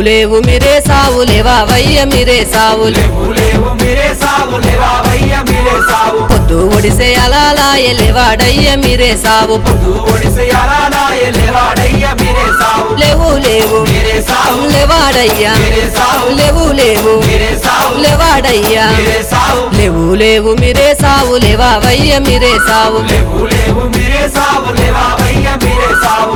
లేవు మీరే సావు లేవా వయ్య మీరే సావు లేవు లేవు మీరే సావు లేవావయ్య మీరే సావు పొద్దు ఒడిసే అలాలాయ లేవాడయ్య మీరే సావు పొద్దు ఒడిసి అలానాయ లేవాడయ్య మీరే సావు లేవు లేవు మీరే సావు లేవాడయ్యా మీరే సావు లేవు లేవు మీరే సావు లేవాడయ్యా మీరే సావు లేవు లేవు మీరే సావు లేవా వయ్య మీరే సావు లేవు లేవు మీరే సావు లేవావయ్య మీరే సావు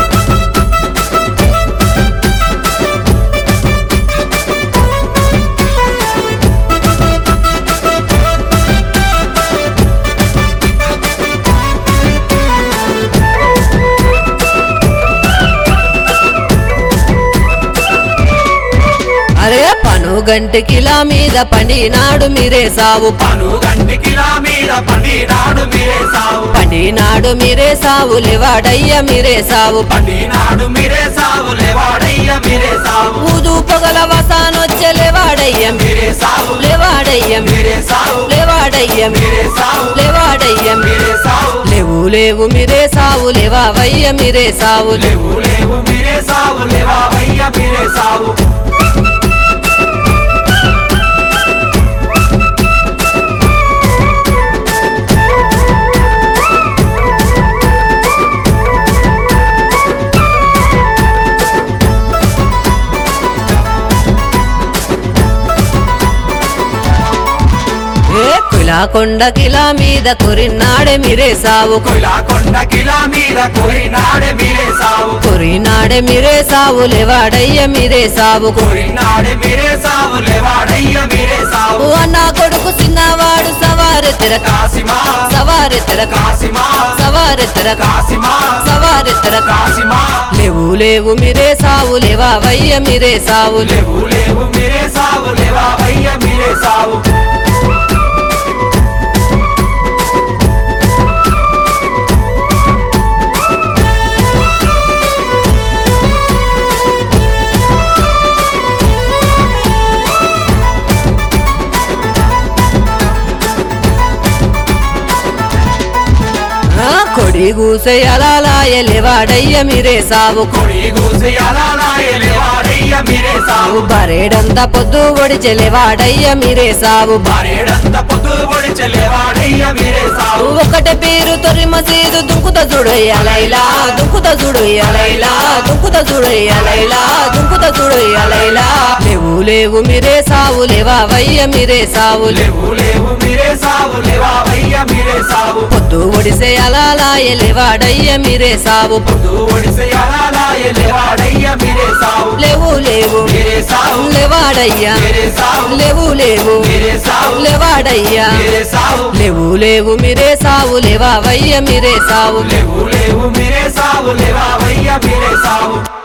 అరే పను గంటకిలా మీద పండినాడు మీరే సావు పను గంటికిలా మీద పండినాడు మీరే సావు పండినాడు మీరే సావు లేవాడయ్య మీరే సావు పండినాడు మీరే సావు లేవాడయ్య మీరే సావు ఊదు పొగల వసానొచ్చే లేవాడయ్య మీరే సావు లేవాడయ్య మీరే సావు లేవాడయ్య మీరే సావు లేవాడయ్య మీరే సావు లేవు లేవు మీరే సావు లేవా వయ్య మీరే సావు లేవు లేవు మీరే సావు లేవావయ్య మీరే సావు ఏ కులా కొండ కిలా మీద కొరినాడే మీరే సావు కులా కొండ కిలా మీద కోరినాడే మీరే సావు కొరినాడే మీరే సావు లేవాడయ్య మీరే సావు కోరినాడే మీరే సావు లేవాడయ్య మీరే సావు అన్న కొడుకు చిన్నవాడు సవారెత్తర కాసిమా సవారెత్తర కాసిమా సవారెత్తర కాసిమా సవారెత్తర కాసిమా లేవు లేవు మీరే సావు లేవా వయ్య మీరే సావు లేవు లేవు మీరే సావు లేవావయ్య మీరే సావు ఆ, కొడి గూసె అలాలాయ లేవాడయ్య మీరే సావు కొడి గూసి అలానాయ లేవాడయ్య మీరే సావు బరేడంత పొద్దు ఒడిచె లేవాడయ్య మీరే సావు భార్యడంత పొద్దు పొడిచె లేవాడయ్య మీరే సావు ఒకటే పేరు తొరి మసీదు దుంకుత చూడు అలైలా దుంకుత చూడు అలైలా దుంకుత చూడు అలైలా దుంకుత చూడు అలైలా లేవు లేవు మీరే సావు లేవా వయ్య మీరే సావు లేవు లేవు మీరే సావు లేవావయ్య మీరే సావు పొద్దు ఒడిసే అలాలాయ లేవాడయ్య మీరే సావు పొద్దు ఒడిసి అలానాయ లేవాడయ్య మీరే సావు లేవు లేవు మీరే సావు లేవాడయ్యా మీరే సావు లేవు లేవు మీరే సావు లేవాడయ్యా మీరే సావు లేవు లేవు మీరే సావు లేవా వయ్య మీరే సావు లేవు లేవు మీరే సావు లేవావయ్య మీరే సావు